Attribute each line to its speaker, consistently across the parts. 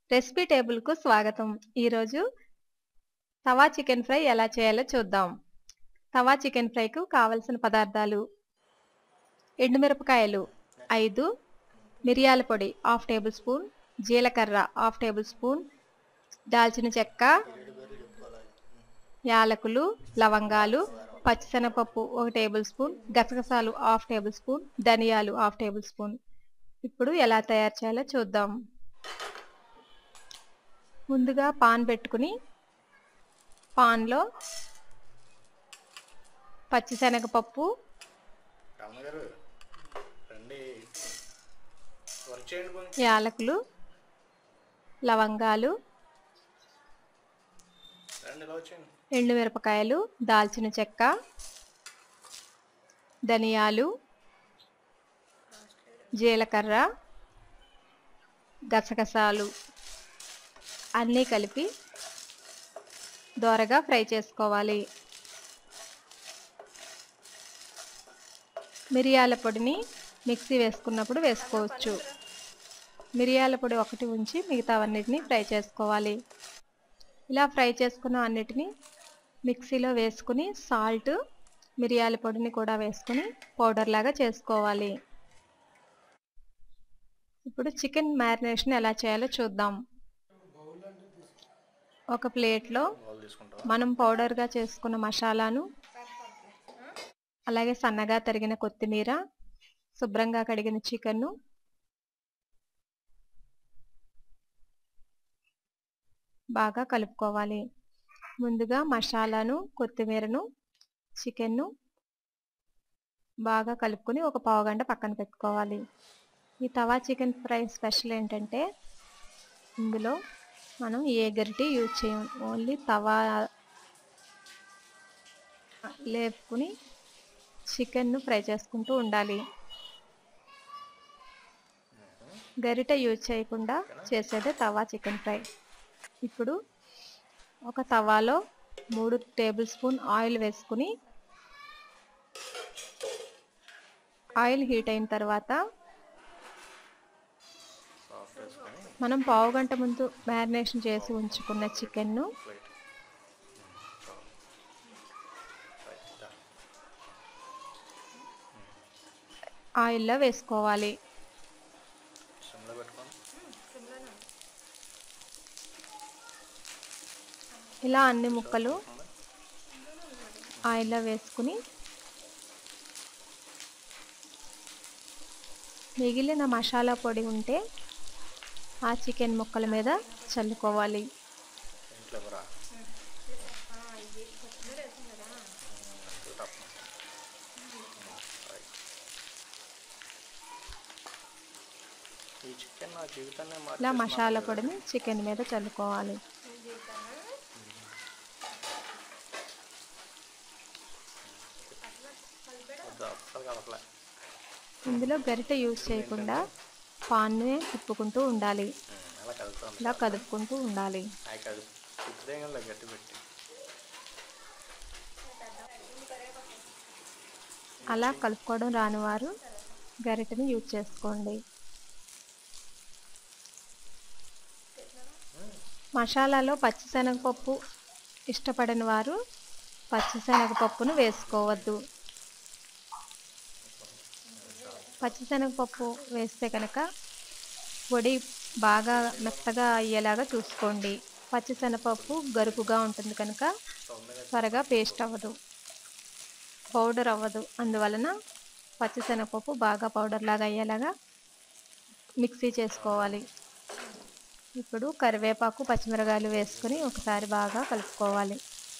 Speaker 1: recipe టేబుల్కు స్వాగతం ఈరోజు తవా chicken fry ఎలా చేయాలో చూద్దాం తవా చికెన్ ఫ్రైకు కావలసిన పదార్థాలు ఎండుమిరపకాయలు ఐదు మిరియాల పొడి హాఫ్ టేబుల్ స్పూన్ జీలకర్ర హాఫ్ టేబుల్ స్పూన్ దాల్చిన చెక్క యాలకులు లవంగాలు పచ్చిశనగపప్పు ఒక టేబుల్ స్పూన్ గసగసాలు హాఫ్ టేబుల్ స్పూన్ ధనియాలు హాఫ్ టేబుల్ స్పూన్ ఇప్పుడు ఎలా తయారు చేయాలో చూద్దాం ముందుగా పాన్ పెట్టుకుని పాన్లో పచ్చిశనగపప్పు
Speaker 2: రమణగారు రండి వర్క్ చేయండి కొంచెం
Speaker 1: యాలకులు లవంగాలు
Speaker 2: రండి ఇలా వచ్చేయండి
Speaker 1: ఎండుమిరపకాయలు దాల్చిన చెక్క ధనియాలు జీలకర్ర గసగసాలు అన్నీ కలిపి దోరగా ఫ్రై చేసుకోవాలి మిరియాల పొడిని మిక్సీ వేసుకున్నప్పుడు వేసుకోవచ్చు మిరియాల పొడి ఒకటి ఉంచి మిగతావన్నిటిని ఫ్రై చేసుకోవాలి ఇలా ఫ్రై చేసుకున్న అన్నిటిని మిక్సీలో వేసుకుని సాల్ట్ మిరియాల పొడిని కూడా వేసుకుని పౌడర్ లాగా చేసుకోవాలి ఇప్పుడు చికెన్ మ్యారినేషన్ ఎలా చేయాలో చూద్దాం ఒక ప్లేట్లో
Speaker 2: వాళ్ళు తీసుకుంటావా
Speaker 1: మనం పౌడర్గా చేసుకున్న మసాలాను అలాగే సన్నగా తరిగిన కొత్తిమీర శుభ్రంగా కడిగిన చికెన్ను బాగా కలుపుకోవాలి ముందుగా మసాలాను కొత్తిమీరను చికెన్ను బాగా కలుపుకొని ఒక పావు గంట పక్కన పెట్టుకోవాలి ఈ తవా చికెన్ ఫ్రై స్పెషల్ ఏంటంటే ఇందులో మనం ఏ గరిటి యూజ్ చేయం ఓన్లీ తవా లేపుకుని చికెన్ను ఫ్రై చేసుకుంటూ ఉండాలి గరిట యూజ్ చేయకుండా చేసేదే తవా చికెన్ ఫ్రై ఇప్పుడు ఒక తవాలో మూడు టేబుల్ స్పూన్ ఆయిల్ వేసుకుని ఆయిల్ హీట్ అయిన తర్వాత
Speaker 2: సాఫ్ట్ వేసుకొని
Speaker 1: మనం పావు గంట ముందు మ్యారినేషన్ చేసి ఉంచుకున్న చికెన్ను
Speaker 2: ప్లేట్
Speaker 1: ఆయిల్లో వేసుకోవాలి
Speaker 2: సిమ్లో పెట్టుకోండి
Speaker 1: ఇలా అన్ని ముక్కలు ఆయిల్లో వేసుకుని మిగిలిన మసాలా పొడి ఉంటే ఆ చికెన్ ముక్కల మీద చల్లుకోవాలి
Speaker 2: ఇంట్లో ఎవరా ఈ చికెన్ నా జీవితాన్ని
Speaker 1: ఇలా
Speaker 2: మార్చేసి
Speaker 1: మసాలా పొడిని చికెన్ మీద చల్లుకోవాలి
Speaker 2: వద్దు, అస్సలు కలపలే
Speaker 1: ఇందులో గరిటె యూజ్ చేయకుండా పాన్నే తిప్పుకుంటూ ఉండాలి
Speaker 2: ఉమ్, అలా కలుపుతాను
Speaker 1: ఇలా కదుపుకుంటూ ఉండాలి
Speaker 2: అవి కలుపు తిప్పుదే కదా గట్టి పెట్టి
Speaker 1: అలా కలుపుకోవడం రాని వారు గరిటెని యూజ్ చేసుకోండి మసాలాలో పచ్చిశనగపప్పు ఇష్టపడని వారు పచ్చిశనగపప్పును వేసుకోవద్దు పచ్చిశనగపప్పు వేస్తే కనుక పొడి బాగా మెత్తగా అయ్యేలాగా చూసుకోండి పచ్చిశనగపప్పు గరుకుగా ఉంటుంది కనుక త్వరగా పేస్ట్ అవ్వదు పౌడర్ అవ్వదు అందువలన పచ్చిశనగపప్పు బాగా పౌడర్ లాగా అయ్యేలాగా మిక్సీ చేసుకోవాలి ఇప్పుడు కరివేపాకు పచ్చిమిరకాయలు వేసుకొని ఒకసారి బాగా కలుపుకోవాలి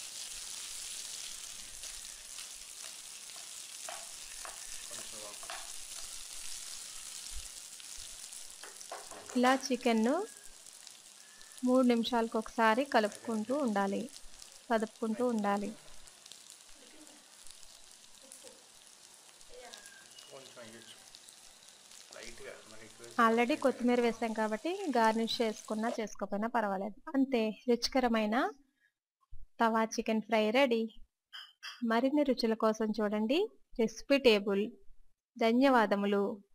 Speaker 1: ఇలా చికెన్ను మూడు నిమిషాలకు ఒకసారి కలుపుకుంటూ ఉండాలి కదుపుకుంటూ ఉండాలి
Speaker 2: కొంచెం వేయచ్చు లైట్గా మరి ఎక్కువ
Speaker 1: ఆల్రెడీ కొత్తిమీర వేసాం కాబట్టి గార్నిష్ చేసుకున్నా చేసుకోకపోయినా పర్వాలేదు అంతే రుచికరమైన తవా చికెన్ ఫ్రై రెడీ మరిన్ని రుచుల కోసం చూడండి రెసిపీ టేబుల్ ధన్యవాదములు